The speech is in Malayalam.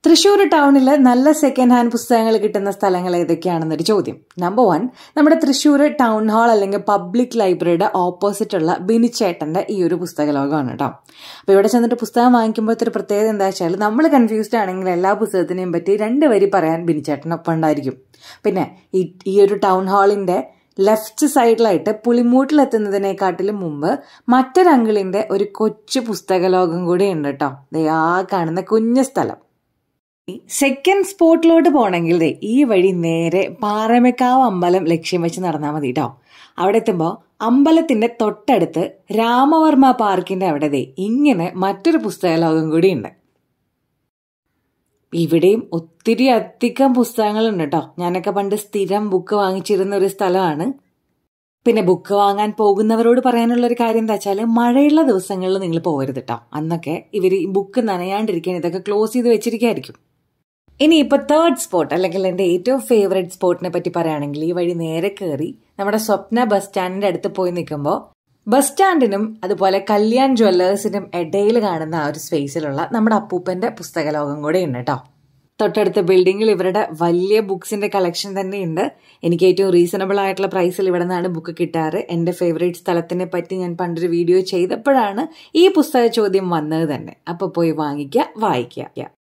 തൃശ്ശൂർ ടൗണിൽ നല്ല സെക്കൻഡ് ഹാൻഡ് പുസ്തകങ്ങൾ കിട്ടുന്ന സ്ഥലങ്ങൾ ഏതൊക്കെയാണെന്നൊരു ചോദ്യം നമ്പർ വൺ നമ്മുടെ തൃശ്ശൂർ ടൗൺ ഹാൾ അല്ലെങ്കിൽ പബ്ലിക് ലൈബ്രറിയുടെ ഓപ്പോസിറ്റ് ഉള്ള ബിനിച്ചേട്ടന്റെ ഈ ഒരു പുസ്തക ലോകമാണ് കേട്ടോ അപ്പോൾ ഇവിടെ ചെന്നിട്ട് പുസ്തകം വാങ്ങിക്കുമ്പോഴത്തെ ഒരു പ്രത്യേകത എന്താ വെച്ചാൽ നമ്മൾ കൺഫ്യൂസ്ഡ് ആണെങ്കിൽ എല്ലാ പുസ്തകത്തിനെയും പറ്റി രണ്ട് വരി പറയാൻ ബിനിച്ചേട്ടനൊപ്പം ഉണ്ടായിരിക്കും പിന്നെ ഈ ഈ ഒരു ടൗൺ ഹാളിന്റെ ലെഫ്റ്റ് സൈഡിലായിട്ട് പുളിമൂട്ടിലെത്തുന്നതിനെക്കാട്ടിലും മുമ്പ് മറ്റൊരങ്കിളിന്റെ ഒരു കൊച്ചു പുസ്തക ലോകം കൂടി ഉണ്ട് കേട്ടോ ദേ ആ കാണുന്ന കുഞ്ഞു സ്ഥലം സെക്കൻഡ് സ്പോട്ടിലോട്ട് പോകണമെങ്കിൽ ദേ ഈ വഴി നേരെ പാറമേക്കാവ് അമ്പലം ലക്ഷ്യം വെച്ച് നടന്നാൽ മതി കേട്ടോ അവിടെ എത്തുമ്പോൾ അമ്പലത്തിന്റെ തൊട്ടടുത്ത് രാമവർമ്മ പാർക്കിന്റെ അവിടെ ദേ ഇങ്ങനെ മറ്റൊരു പുസ്തക ലോകം കൂടി ഉണ്ട് ഇവിടെയും ഒത്തിരി അധികം പുസ്തകങ്ങളുണ്ട് കേട്ടോ ഞാനൊക്കെ പണ്ട് സ്ഥിരം ബുക്ക് വാങ്ങിച്ചിരുന്ന ഒരു സ്ഥലമാണ് പിന്നെ ബുക്ക് വാങ്ങാൻ പോകുന്നവരോട് പറയാനുള്ള ഒരു കാര്യം എന്താ വെച്ചാൽ മഴയുള്ള ദിവസങ്ങളിൽ നിങ്ങൾ പോകരുത് കേട്ടോ അന്നൊക്കെ ഇവർ ഈ ബുക്ക് നനയാണ്ടിരിക്കാൻ ഇതൊക്കെ ക്ലോസ് ചെയ്ത് വെച്ചിരിക്കായിരിക്കും ഇനി ഇപ്പൊ തേർഡ് സ്പോട്ട് അല്ലെങ്കിൽ എൻ്റെ ഏറ്റവും ഫേവറേറ്റ് സ്പോട്ടിനെ പറ്റി പറയുകയാണെങ്കിൽ ഈ വഴി നേരെ കയറി നമ്മുടെ സ്വപ്ന ബസ് സ്റ്റാൻഡിന്റെ അടുത്ത് പോയി നിൽക്കുമ്പോൾ ബസ് സ്റ്റാൻഡിനും അതുപോലെ കല്യാൺ ജ്വല്ലേഴ്സിനും ഇടയിൽ കാണുന്ന ആ ഒരു സ്പേസിലുള്ള നമ്മുടെ അപ്പൂപ്പന്റെ പുസ്തകലോകം കൂടെ ഉണ്ട് കേട്ടോ തൊട്ടടുത്ത ബിൽഡിങ്ങിൽ ഇവരുടെ വലിയ ബുക്സിന്റെ കളക്ഷൻ തന്നെയുണ്ട് എനിക്ക് ഏറ്റവും റീസണബിൾ ആയിട്ടുള്ള പ്രൈസിൽ ഇവിടെ നിന്നാണ് ബുക്ക് കിട്ടാറ് എൻ്റെ ഫേവറേറ്റ് സ്ഥലത്തിനെ പറ്റി ഞാൻ പണ്ടൊരു വീഡിയോ ചെയ്തപ്പോഴാണ് ഈ പുസ്തക ചോദ്യം വന്നത് തന്നെ അപ്പോൾ പോയി വാങ്ങിക്കുക വായിക്കുക